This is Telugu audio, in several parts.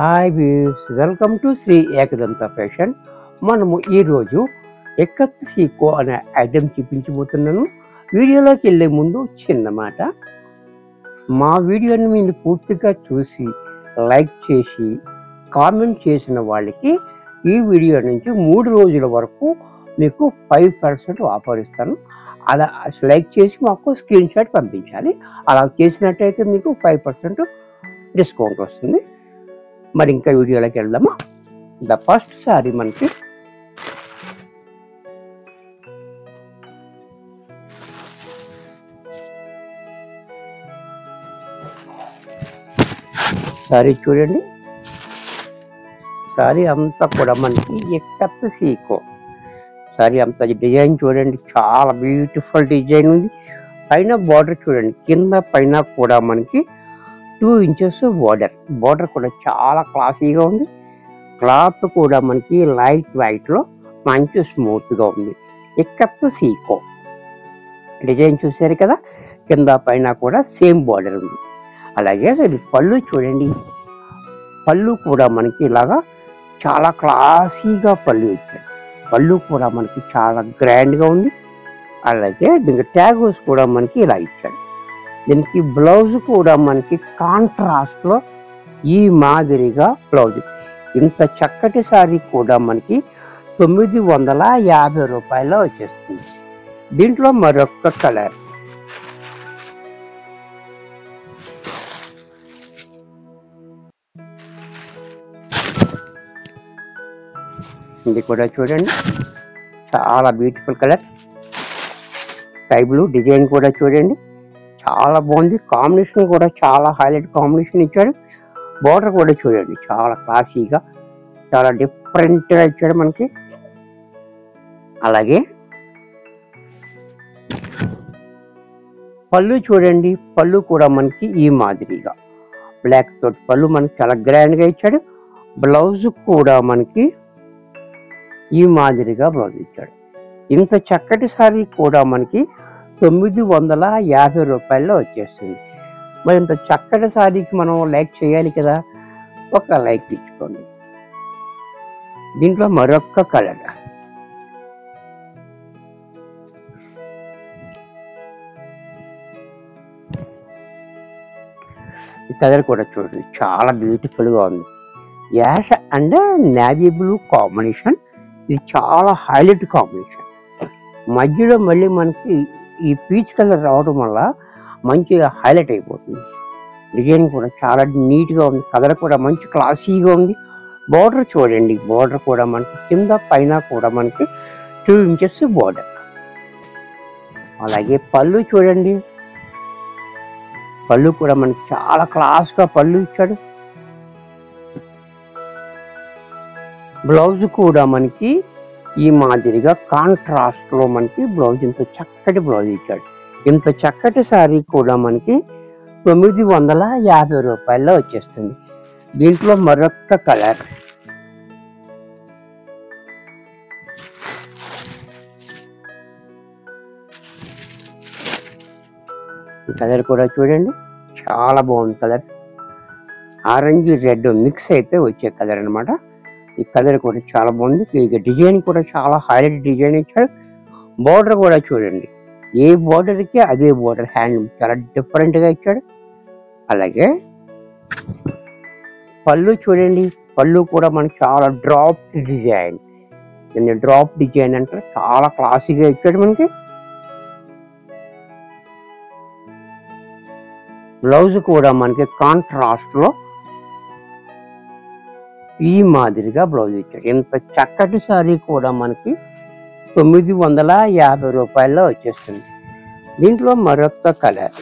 hi views welcome to Shri Ekadanta fashion మనము ఈరోజు ఎక్కత్ సీకో అనే ఐటెం చూపించబోతున్నాను వీడియోలోకి వెళ్ళే ముందు చిన్న మాట మా వీడియోని మీరు పూర్తిగా చూసి లైక్ చేసి కామెంట్ చేసిన వాళ్ళకి ఈ వీడియో నుంచి మూడు రోజుల వరకు మీకు ఫైవ్ పర్సెంట్ ఆఫర్ ఇస్తాను అలా లైక్ చేసి మాకు స్క్రీన్ షాట్ పంపించాలి అలా చేసినట్టయితే మీకు ఫైవ్ పర్సెంట్ డిస్కౌంట్ వస్తుంది మరి ఇంకా వీడియోలోకి వెళ్దామా ద ఫస్ట్ సారీ మనకి సారీ చూడండి సారీ అంతా కూడా మనకి ఎక్కత్ సీకో సారీ అంతా డిజైన్ చూడండి చాలా బ్యూటిఫుల్ డిజైన్ ఉంది పైన బార్డర్ చూడండి కింద పైన కూడా మనకి టూ ఇంచెస్ బార్డర్ బార్డర్ కూడా చాలా క్లాసీగా ఉంది క్లాత్ కూడా మనకి లైట్ వైట్ లో మంచి స్మూత్ గా ఉంది ఎక్కత్తు సీకో డిజైన్ చూసారు కదా కింద పైన కూడా సేమ్ బార్డర్ ఉంది అలాగే ఇది పళ్ళు చూడండి పళ్ళు కూడా మనకి ఇలాగా చాలా క్లాసీగా పళ్ళు ఇచ్చాడు పళ్ళు కూడా మనకి చాలా గ్రాండ్ గా ఉంది అలాగే దీనికి ట్యాగోస్ కూడా మనకి ఇలా ఇచ్చాడు దీనికి బ్లౌజ్ కూడా మనకి కాంట్రాస్ట్ లో ఈ మాదిరిగా బ్లౌజ్ ఇంత చక్కటి సారీ కూడా మనకి తొమ్మిది వందల యాభై రూపాయల్లో వచ్చేస్తుంది దీంట్లో మరొక కలర్ ఇది కూడా చూడండి చాలా beautiful colour sky blue design కూడా చూడండి చాలా బాగుంది కాంబినేషన్ కూడా చాలా హైలైట్ కాంబినేషన్ ఇచ్చాడు బార్డర్ కూడా చూడండి చాలా క్లాసీగా చాలా డిఫరెంట్ గా ఇచ్చాడు మనకి అలాగే పళ్ళు చూడండి పళ్ళు కూడా మనకి ఈ మాదిరిగా బ్లాక్ తోటి పళ్ళు మనకి చాలా గ్రాండ్ గా ఇచ్చాడు బ్లౌజ్ కూడా మనకి ఈ మాదిరిగా బ్లౌజ్ ఇచ్చాడు ఇంత చక్కటి సారీ కూడా మనకి తొమ్మిది వందల యాభై రూపాయల్లో వచ్చేస్తుంది మరి ఇంత చక్కటి సారీకి మనం లైక్ చేయాలి కదా ఒక లైక్ ఇచ్చుకోండి దీంట్లో మరొక కలర్ ఈ కలర్ కూడా చూడండి చాలా బ్యూటిఫుల్ గా ఉంది ash and navy blue combination ఇది చాలా హైలైట్ కాంబినేషన్ మధ్యలో మళ్ళీ మనకి ఈ పీచ్ కలర్ రావడం వల్ల మంచిగా హైలైట్ అయిపోతుంది డిజైన్ కూడా చాలా నీట్ గా ఉంది కలర్ కూడా మంచి క్లాసీగా ఉంది బార్డర్ చూడండి బార్డర్ కూడా మనకి కింద పైన కూడా మనకి టూ ఇంచెస్ బార్డర్ అలాగే పళ్ళు చూడండి పళ్ళు కూడా మనకి చాలా క్లాస్ గా పళ్ళు ఇచ్చాడు బ్లౌజ్ కూడా మనకి ఈ మాదిరిగా కాంట్రాస్ట్ లో మనకి బ్లౌజ్ ఇంత చక్కటి బ్లౌజ్ ఇచ్చాడు ఇంత చక్కటి సారీ కూడా మనకి తొమ్మిది వందల యాభై రూపాయల్లో వచ్చేస్తుంది దీంట్లో మరొక కలర్ ఈ కలర్ కూడా చూడండి చాలా బాగుంది కలర్ ఆరెంజ్ రెడ్ మిక్స్ అయితే వచ్చే కలర్ అన్నమాట ఈ కలర్ కూడా చాలా బాగుంది ఇక డిజైన్ కూడా చాలా హైలైట్ డిజైన్ ఇచ్చాడు బార్డర్ కూడా చూడండి ఏ border కి అదే బార్డర్ హ్యాండ్ చాలా డిఫరెంట్ గా ఇచ్చాడు అలాగే పళ్ళు చూడండి పళ్ళు కూడా మనకి చాలా డ్రాప్ డిజైన్ దీన్ని డ్రాప్ డిజైన్ అంటే చాలా క్లాసీగా ఇచ్చాడు మనకి బ్లౌజ్ కూడా మనకి కాంట్రాస్ట్ లో ఈ మాదిరిగా బ్లౌజ్ ఇచ్చాడు ఇంత చక్కటి సారీ కూడా మనకి తొమ్మిది వందల యాభై రూపాయల్లో వచ్చేస్తుంది దీంట్లో మరొక కలర్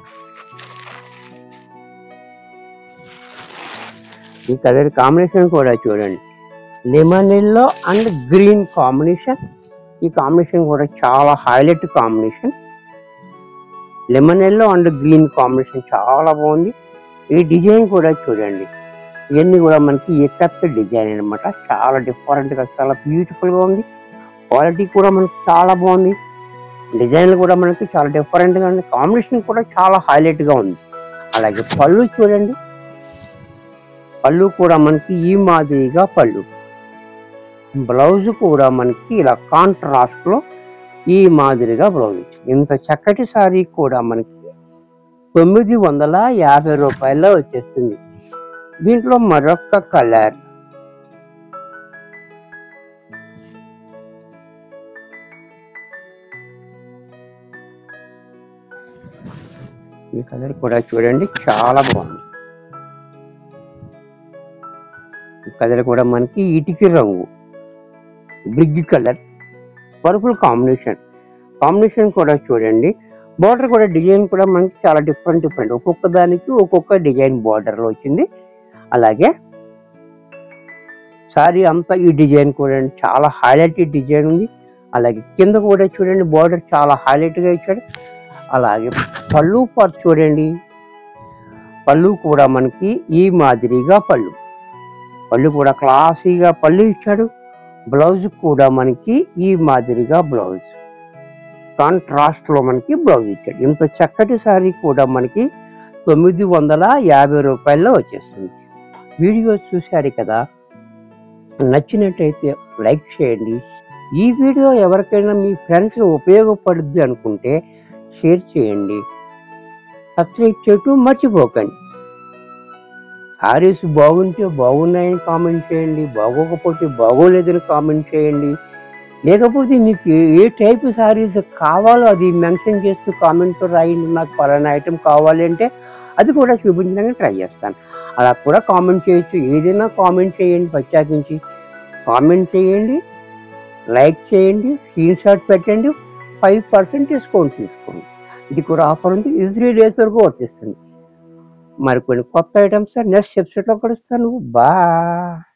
ఈ కలర్ కాంబినేషన్ కూడా చూడండి lemon yellow and green combination ఈ కాంబినేషన్ కూడా చాలా highlight combination lemon yellow and green combination చాలా బాగుంది ఈ డిజైన్ కూడా చూడండి ఇవన్నీ కూడా మనకి ఎక్కత్త డిజైన్ అన్నమాట చాలా డిఫరెంట్ గా చాలా బ్యూటిఫుల్ గా ఉంది క్వాలిటీ కూడా మనకి చాలా బాగుంది డిజైన్ కూడా మనకి చాలా డిఫరెంట్ గా ఉంది కాంబినేషన్ కూడా చాలా హైలైట్ గా ఉంది అలాగే పళ్ళు చూడండి పళ్ళు కూడా మనకి ఈ మాదిరిగా పళ్ళు బ్లౌజ్ కూడా మనకి ఇలా కాంట్రాస్ట్ లో ఈ మాదిరిగా బ్లౌజ్ ఇచ్చింది ఇంత చక్కటి సారీ కూడా మనకి తొమ్మిది వందల యాభై రూపాయల్లో వచ్చేస్తుంది దీంట్లో మరొక కలర్ ఈ కలర్ కూడా చూడండి చాలా బాగుంది ఈ కలర్ కూడా మనకి ఇటుకి రంగు brick colour purple combination combination కూడా చూడండి బార్డర్ కూడా డిజైన్ కూడా మనకి చాలా డిఫరెంట్ డిఫరెంట్ ఒక్కొక్క దానికి ఒక్కొక్క డిజైన్ బార్డర్ లో వచ్చింది అలాగే సారీ అంతా ఈ డిజైన్ కూడా చాలా హైలైట్ డిజైన్ ఉంది అలాగే కింద కూడా చూడండి బార్డర్ చాలా హైలైట్ గా ఇచ్చాడు అలాగే పళ్ళు పార్ట్ చూడండి పళ్ళు కూడా మనకి ఈ మాదిరిగా పళ్ళు పళ్ళు కూడా క్లాసీగా పళ్ళు ఇచ్చాడు బ్లౌజ్ కూడా మనకి ఈ మాదిరిగా బ్లౌజ్ కాంట్రాస్ట్ లో మనకి బ్లౌజ్ ఇచ్చాడు ఇంత చక్కటి సారీ కూడా మనకి తొమ్మిది వందల యాభై రూపాయల్లో వచ్చేస్తుంది వీడియో చూశారు కదా నచ్చినట్టయితే లైక్ చేయండి ఈ వీడియో ఎవరికైనా మీ ఫ్రెండ్స్ ఉపయోగపడుద్ది అనుకుంటే షేర్ చేయండి సబ్స్క్రైబ్ చేయటం మర్చిపోకండి సారీస్ బాగుంటే బాగున్నాయని కామెంట్ చేయండి బాగోకపోతే బాగోలేదని కామెంట్ చేయండి లేకపోతే మీకు ఏ- ఏ టైప్ సారీస్ కావాలో అది మెన్షన్ చేస్తూ కామెంట్లో రాయండి నాకు పలానా ఐటెం కావాలి అంటే అది కూడా చూపించడానికి ట్రై చేస్తాను అలా కూడా కామెంట్ చేయొచ్చు ఏదైనా కామెంట్ చేయండి ప్రత్యేకించి కామెంట్ చేయండి లైక్ చేయండి స్క్రీన్ షాట్ పెట్టండి ఫైవ్ పర్సెంట్ డిస్కౌంట్ తీసుకోండి ఇది కూడా ఆఫర్ ఉంది ఇది త్రీ డేస్ వరకు వర్తిస్తుంది మరి కొన్ని కొత్త ఐటమ్స్ నెక్స్ట్ ఎపిసోడ్లో కలుస్తాను బా